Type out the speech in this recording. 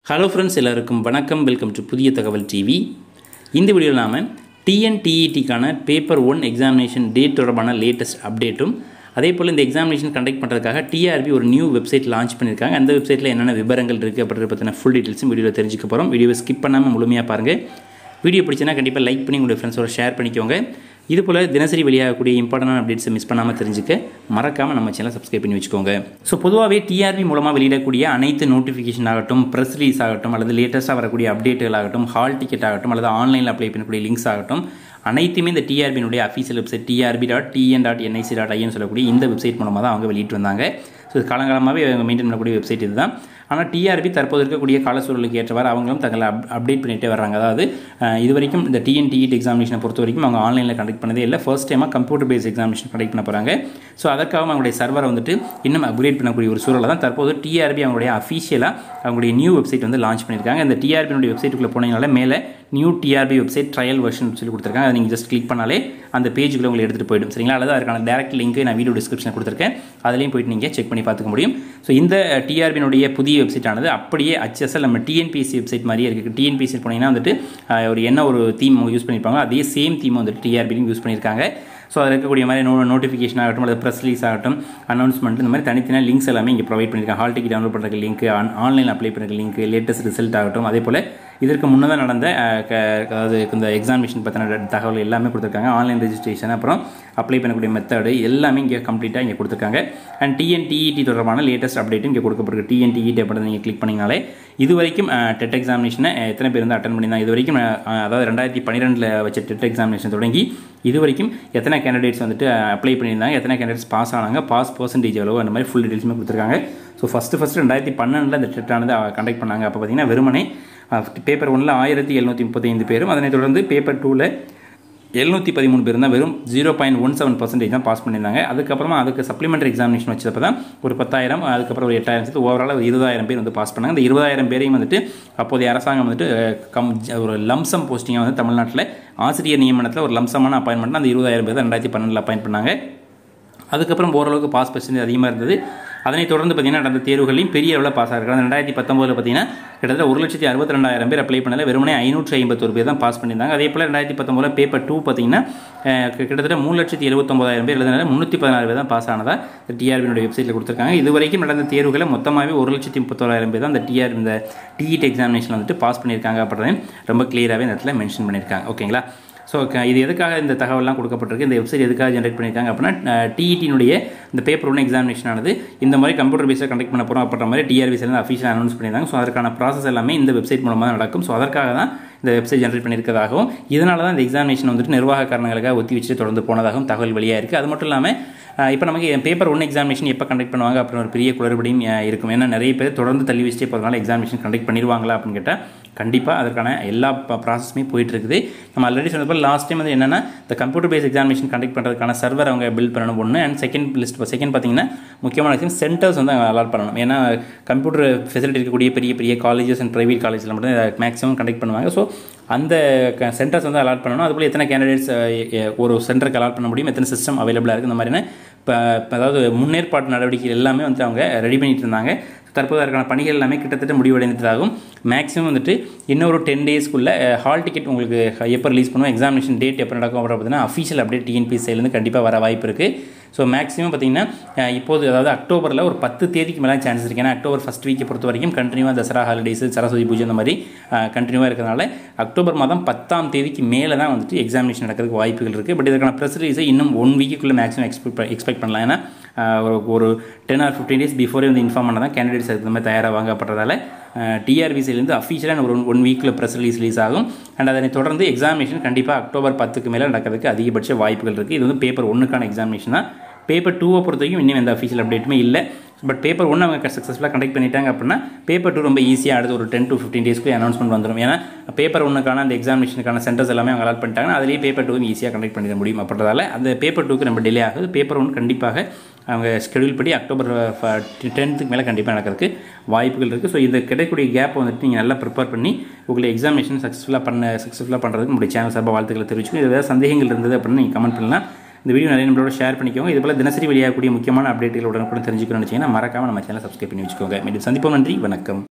hello friends எல்லாருக்கும் வணக்கம் welcome to புதிய தகவல் டிவி இந்த வீடியோவில் நாம் டிஎன்டிஇடிக்கான பேப்பர் ஒன் எக்ஸாமினேஷன் டேட் தொடர்பான லேட்டஸ்ட் அப்டேட்டும் அதே போல் இந்த எக்ஸாமினேஷன் கண்டக்ட் பண்ணுறதுக்காக டிஆர்பி ஒரு நியூ வெப்சைட் லான்ச் பண்ணியிருக்காங்க அந்த வெப்சைட்டில் என்னென்ன விவரங்கள் இருக்குது அப்படின்றத பற்றின ஃபுல் டீட்டெயில்ஸும் வீடியோவில் தெரிஞ்சுக்க போகிறோம் வீடியோவை ஸ்கிப் பண்ணாமல் முழுமையாக பாருங்கள் வீடியோ பிடிச்சினா கண்டிப்பாக லைக் பண்ணி உங்களுடைய ஃப்ரெண்ட்ஸோட ஷேர் பண்ணிக்கோங்க இது போல் தினசரி வெளியாகக்கூடிய இம்பார்ட்டன்டான அப்டேட்ஸை மிஸ் பண்ணாமல் தெரிஞ்சுக்க மறக்காமல் நம்ம சேனலை சப்ஸ்கிரைப் பண்ணி வச்சுக்கோங்க ஸோ பொதுவாகவே டிஆர்பி மூலமாக வெளியிடக்கூடிய அனைத்து நோட்டிஃபிகேஷன் ஆகட்டும் ப்ரெஸ் ரிலீஸ் ஆகட்டும் அல்லது லேட்டஸ்ட்டாக வரக்கூடிய அப்டேட்டுகள் ஆகட்டும் ஹால் டிக்கெட் ஆகட்டும் அல்லது ஆன்லைனில் அப்ளை பண்ணக்கூடிய லிங்க்ஸ் ஆகட்டும் அனைத்துமே இந்த டிஆர்பியினுடைய official website TRB dot TN dot NIC dot IN சொல்லக்கூடிய இந்த வெப்சைட் மூலமாக தான் அவங்க வெளியிட்டு வந்தாங்க ஸோ இது காலங்காலமாகவே அவங்க மெயின்டைன் பண்ணக்கூடிய வெப்சைட் இதுதான் ஆனால் டிஆர்பி தற்போது இருக்கக்கூடிய கால சூழலுக்கு ஏற்றவாறு அவங்களும் தங்களை அப் அப்டேட் பண்ணிகிட்டே வர்றாங்க அதாவது அஹ், இது வரைக்கும் இந்த டிஎன்டிஇட் எக்ஸாமினேஷனை பொறுத்த வரைக்கும் அவங்க ஆன்லைனில் கண்டக்ட் பண்ணதே இல்லை ஃபர்ஸ்ட் டைமாக கம்ப்யூட்டர் பேஸ் எக்ஸாமினேஷன் கண்டக்ட் பண்ண போகிறாங்க ஸோ அதற்காக அவங்களுடைய சர்வரை வந்துட்டு இன்னும் அப்கிரேட் பண்ணக்கூடிய ஒரு சூழலை தான் தற்போது டிஆர்பி அவங்களுடைய அஃபீஷியலாக அவங்களுடைய நியூ வெப்சைட் வந்து லான்ச் பண்ணியிருக்காங்க இந்த டிஆர்பியினுடைய வெப்சைட்டுக்குள்ளே போனீங்கனால மேலே new TRB website trial version சொல்லி கொடுத்துருக்காங்க அதை நீங்கள் ஜஸ்ட் கிளிக் பண்ணாலே அந்த பேஜுக்குள்ள உங்களை எடுத்துகிட்டு போயிடும் சரிங்களா அல்லது அதுக்கான டேரக்ட் லிங்க் நான் வீடியோ டிஸ்கிரிப்ஷன் கொடுத்துருக்கேன் அதுலேயும் போயிட்டு நீங்கள் செக் பண்ணி பார்த்துக்க முடியும் ஸோ இந்த டிஆர்பியினுடைய புதிய வெப்சைட் ஆனது அப்படியே HSL நம்ம டிஎன்பிஎஸ்சி வெப்சைட் மாதிரியே இருக்குது டிஎன்பிஎஸ்சி போனீங்கன்னா வந்துட்டு அஹ், ஒரு என்ன ஒரு தீம் யூஸ் பண்ணியிருப்பாங்க அதே சேம் தீம் வந்துட்டு டிஆர்பிலையும் யூஸ் பண்ணியிருக்காங்க ஸோ அதில் இருக்கக்கூடிய மாதிரி நோ நோட்டிஃபிகேஷன் ஆகட்டும் அல்லது ப்ரெஸ் ரிலீஸ் ஆகட்டும் அனௌன்ஸ்மெண்ட் இந்த மாதிரி தனித்தனியாக லிங்க்ஸ் எல்லாமே இங்கே ப்ரொவைட் பண்ணியிருக்காங்க ஹால் டிக்கெட் டவுன்லோட் பண்ணுறதுக்கு லிங்க் ஆன் ஆன்லைன் அப்ளை பண்ணுறதுக்கு லிங்க் லேட்டஸ்ட் ரிசல்ட் ஆகட்டும் அதே போல் இதற்கு முன்னதாக நடந்த அஹ், க- அதாவது இந்த எக்ஸாமினேஷன் பற்றின தகவல் எல்லாமே கொடுத்துருக்காங்க ஆன்லைன் ரெஜிஸ்ட்ரேஷன் அப்புறம் அப்ளை பண்ணக்கூடிய மெத்தடு எல்லாமே இங்கே கம்ப்ளீட்டாக இங்கே கொடுத்துருக்காங்க அண்ட் டிஎன்டிஇடி தொடர்பான லேட்டஸ்ட் அப்டேட்டும் இங்கே கொடுக்கப்பட்டிருக்கு டிஎன்டிஇடி அப்படின்னு நீங்கள் கிளிக் பண்ணிங்கனாலே இது வரைக்கும் டெட் எக்ஸாமினேஷனை எத்தனை பேர் வந்து அட்டன் பண்ணியிருந்தாங்க இது வரைக்கும் அஹ், அதாவது ரெண்டாயிரத்தி பன்னிரெண்டில் வச்ச டெட் எக்ஸாமினேஷன் தொடங்கி இது வரைக்கும் எத்தனை கேண்டிடேட்ஸ் வந்துட்டு அப்ளை பண்ணியிருந்தாங்க எத்தனை கேண்டிடேட்ஸ் பாஸ் ஆனாங்க பாஸ் பர்சன்டேஜ் எவ்வளோ அந்த மாதிரி ஃபுல் டீட்டெயில்ஸுமே கொடுத்துருக்காங்க ஸோ ஃபஸ்ட்டு ஃபஸ்ட்டு ரெண்டாயிரத்தி பன்னெண்டில் இந்த டெட்டானது கண்டக்ட் பண்ணாங்க அப்போ பார்த்தீங்கன்னா வெறுமனே பேப்பர் ஒன்றில் ஆயிரத்தி எழுநூற்றி முப்பத்தைந்து பேரும் அதனைத் தொடர்ந்து பேப்பர் டூவில் எழுநூற்றி பதிமூணு பேர் தான் வெறும் zero point one seven percentage தான் பாஸ் பண்ணியிருந்தாங்க அதுக்கப்புறமா அதுக்கு சப்ளிமெண்டரி எக்ஸாமினேஷன் வச்சப்போ தான் ஒரு பத்தாயிரம் அதுக்கப்புறம் ஒரு எட்டாயிரம் சேர்த்து ஓவரால் ஒரு இருபதாயிரம் பேர் வந்து பாஸ் பண்ணாங்க இந்த இருபதாயிரம் பேரையும் வந்துட்டு அப்போதைய அரசாங்கம் வந்துட்டு அஹ், கம் ஒரு லம்சம் போஸ்டிங்காக வந்து தமிழ்நாட்டில் ஆசிரியர் நியமனத்தில் ஒரு லம்சமான அப்பாயின்மெண்ட் அந்த இருபதாயிரம் பேர் தான் ரெண்டாயிரத்தி பன்னெண்டில் அப்பாயின்ட் பண்ணாங்க அதுக்கப்புறம் ஓரளவுக்கு பாஸ் பர்சன்டேஜ் அதிகமாக இருந்தது அதனைத் தொடர்ந்து பார்த்தீங்கன்னா நடந்த தேர்வுகளையும் பெரிய அளவில் பாஸ் ஆகிருக்காங்க ரெண்டாயிரத்தி பத்தொம்போதில் பார்த்தீங்கன்னா கிட்டத்தட்ட ஒரு லட்சத்தி அறுபத்தி ரெண்டாயிரம் பேர் அப்ளை பண்ணல வெறுமனே ஐநூற்றி ஐம்பத்தொரு பேர் தான் பாஸ் பண்ணியிருந்தாங்க அதே போல் ரெண்டாயிரத்தி பத்தொம்போதில் பேப்பர் டூ பார்த்தீங்கன்னா அஹ், கிட்டத்தட்ட மூணு லட்சத்தி எழுபத்தொம்பதாயிரம் பேர் எழுதினால முந்நூற்றி பதினாறு பேர் தான் பாஸ் ஆனதா இந்த டிஆர்பியினுடைய வெப்சைட்டில் கொடுத்துருக்காங்க இது வரைக்கும் நடந்த தேர்வுகளை மொத்தமாகவே ஒரு லட்சத்தி முப்பத்தோராயிரம் பேர் தான் இந்த டிஆர் இந்த டிஇட் எக்ஸாமினேஷன் வந்துட்டு பாஸ் பண்ணியிருக்காங்க அப்படின்றதையும் ரொம்ப கிளியராகவே இந்த இடத்துல மென்ஷன் பண்ணியிருக்காங்க ஓகேங்களா ஸோ இது எதுக்காக இந்த தகவல்லாம் கொடுக்கப்பட்டிருக்கு இந்த வெப்சைட் எதுக்காக ஜென்ரேட் பண்ணியிருக்காங்க அப்படின்னா டிஇடினுடைய இந்த பேப்பர் ஒன் எக்ஸாமினேஷன் ஆனது இந்த மாதிரி கம்ப்யூட்டர் பேஸில் கண்டக்ட் பண்ண போகிறோம் அப்படின்ற மாதிரி டிஆர்பிசிலேருந்து அஃபீஷியல் அனௌன்ஸ் பண்ணியிருந்தாங்க ஸோ அதற்கான ப்ராசஸ் எல்லாமே இந்த வெப்சைட் மூலமாக தான் நடக்கும் ஸோ அதற்காக தான் இந்த வெப்சைட் ஜென்ரேட் பண்ணியிருக்கிறதாகவும் இதனால தான் இந்த எக்ஸாமினேஷன் வந்துட்டு நிர்வாக காரணங்களுக்காக ஒத்தி வச்சு தொடர்ந்து போனதாகவும் தகவல் வெளியாக இருக்குது அது மட்டும் இல்லாமல் இப்போ நமக்கு பேப்பர் ஒன் எக்ஸாமினேஷன் எப்போ கண்டக்ட் பண்ணுவாங்க அப்படின்னு ஒரு பெரிய குளறுபடியும் அஹ், இருக்கும் ஏன்னா நிறைய பேர் தொடர்ந்து தள்ளி வச்சுட்டே போகிறதுனால எக்ஸாமினேஷன் கண்டக்ட் பண்ணிடுவாங்களா அப்படின்னு கேட்டால் கண்டிப்பாக அதற்கான எல்லா ப்ராசஸுமே போயிட்டு இருக்குது நம்ம ஆல்ரெடி சொன்னது போல் லாஸ்ட் டைம் வந்து என்னென்னா இந்த கம்ப்யூட்டர் பேஸ் எக்ஸாமினேஷன் கண்டக்ட் பண்ணுறதுக்கான சர்வர் அவங்க பில்ட் பண்ணணும் ஒன்று அண்ட் செகண்ட் லிஸ்ட் செகண்ட் பார்த்தீங்கன்னா முக்கியமான விஷயம் சென்டர்ஸ் வந்து அவங்க அலாட் பண்ணணும் ஏன்னா கம்ப்யூட்டர் ஃபெசிலிட்டி இருக்கக்கூடிய பெரிய பெரிய காலேஜஸ் அண்ட் ப்ரைவேட் காலேஜில் மட்டும் மேக்ஸிமம் கண்டக்ட் பண்ணுவாங்க ஸோ அந்த சென்டர்ஸ் வந்து அலாட் பண்ணணும் அதுபோல் எத்தனை கேண்டிடேட்ஸ் ஒரு சென்டருக்கு அலாட் பண்ண முடியும் எத்தனை சிஸ்டம் அவைலபிளாக இருக்குது இந்த மாதிரியான இப்போ அதாவது முன்னேற்பாட்டு நடவடிக்கைகள் எல்லாமே வந்து அவங்க ரெடி பண்ணிட்டு இருந்தாங்க தற்போது அதற்கான பணிகள் எல்லாமே கிட்டத்தட்ட முடிவடைந்ததாகும் மேக்ஸிமம் வந்துட்டு இன்னொரு டென் டேஸ்க்குள்ளே ஹால் டிக்கெட் உங்களுக்கு எப்போ ரிலீஸ் பண்ணுவோம் எக்ஸாமினேஷன் டேட் எப்போ நடக்கும் அப்படின்னு பார்த்தீங்கன்னா அஃபீஷியல் அப்டேட் டிஎன்பி சைட்லேருந்து கண்டிப்பாக வர வாய்ப்பு இருக்குது ஸோ மேக்ஸிமம் பார்த்தீங்கன்னா அஹ், இப்போது அதாவது அக்டோபரில் ஒரு பத்து தேதிக்கு மேலே சான்சஸ் இருக்குது ஏன்னா அக்டோபர் ஃபஸ்ட் வீக்கை பொறுத்த வரைக்கும் கண்டினியூவாக தசரா ஹாலிடேஸ் சரஸ்வதி பூஜை இந்த மாதிரி கண்டினியூவாக இருக்கிறதுனால அக்டோபர் மாதம் பத்தாம் தேதிக்கு மேலே தான் வந்துட்டு எக்ஸாமினேஷன் நடக்கிறதுக்கு வாய்ப்புகள் இருக்குது பட் இதற்கான ப்ரெஸ் ரிலீஸை இன்னும் ஒன் வீக்குள்ளே மேக்ஸிமம் எக்ஸ்பெக்ட் எக்ஸ்பெக்ட் பண்ணலாம் ஏன்னா அஹ், ஒரு ஒரு ten or fifteen days before வந்து இன்ஃபார்ம் பண்ணால் தான் கேண்டிடேட்ஸ் அதுக்கு மாதிரி தயாராக அப்படின்றதால டிஆர்பிசிலேருந்து அஃபீஷியலாக ஒரு ஒன் வீக்கில் ப்ரெஸ் ரிலீஸ் ரிலீஸ் ஆகும் அண்ட் அதனை தொடர்ந்து எக்ஸாமினேஷன் கண்டிப்பாக அக்டோபர் பத்துக்கு மேலே நடக்கிறதுக்கு அதிகபட்ச வாய்ப்புகள் இருக்குது இது வந்து பேப்பர் ஒன்றுக்கான எக்ஸாமினேஷன் தான் பேப்பர் டூவை பொறுத்த வரைக்கும் இன்னும் எந்த அஃபீஷியல் அப்டேட்டுமே இல்லை பட் பேப்பர் ஒன்று அவங்க சக்ஸஸ்ஃபுல்லாக கண்டக்ட் பண்ணிட்டாங்க அப்படின்னா பேப்பர் டூ ரொம்ப ஈஸியாக அடுத்து ஒரு டென் டு ஃபிஃப்டீன் டேஸ்க்கு அனௌன்ஸ்மெண்ட் வந்துடும் ஏன்னா பேப்பர் ஒன்றுக்கான அந்த எக்ஸாமினேஷனுக்கான சென்டர்ஸ் எல்லாமே அவங்க அலாட் பண்ணிட்டாங்கன்னா அதுலேயே பேப்பர் டூவும் ஈஸியாக கண்டக்ட் பண்ணிட முடியும் அப்படின்றதால அந்த பேப்பர் டூக்கு ரொம்ப டிலே ஆகுது பேப்பர் ஒன் கண்டிப்பாக அவங்க ஸ்கெடியூல் படி அக்டோபர் டென்த்துக்கு மேலே கண்டிப்பாக நடக்கிறதுக்கு வாய்ப்புகள் இருக்குது ஸோ இந்த கிடைக்கக்கூடிய கேப் வந்துட்டு நீங்கள் நல்லா ப்ரிப்பேர் பண்ணி உங்களை எக்ஸாமினேஷன் சக்ஸஸ்ஃபுல்லாக பண்ண சக்ஸஸ்ஃபுல்லாக பண்ணுறதுக்கு நம்முடைய சேனல் சார்பாக வாழ்த்துக்களை தெரிவிச்சுக்கணும் இது ஏதாவது சந்தேகங்கள் இருந்தது அப்படின்னு நீங்கள் கமெண்ட் பண்ணலாம் இந்த வீடியோ நிறைய நம்மளோட ஷேர் பண்ணிக்கோங்க இது போல் தினசரி வெளியாகக்கூடிய முக்கியமான அப்டேட்டுகள் உடனுக்குடன் தெரிஞ்சுக்கணும்னு நினச்சிங்கன்னா மறக்காமல் நம்ம சேனல் சப்ஸ்கிரைப் பண்ணி வச்சுக்கோங்க மீண்டும் சந்திப்போம் நன்றி வணக்கம்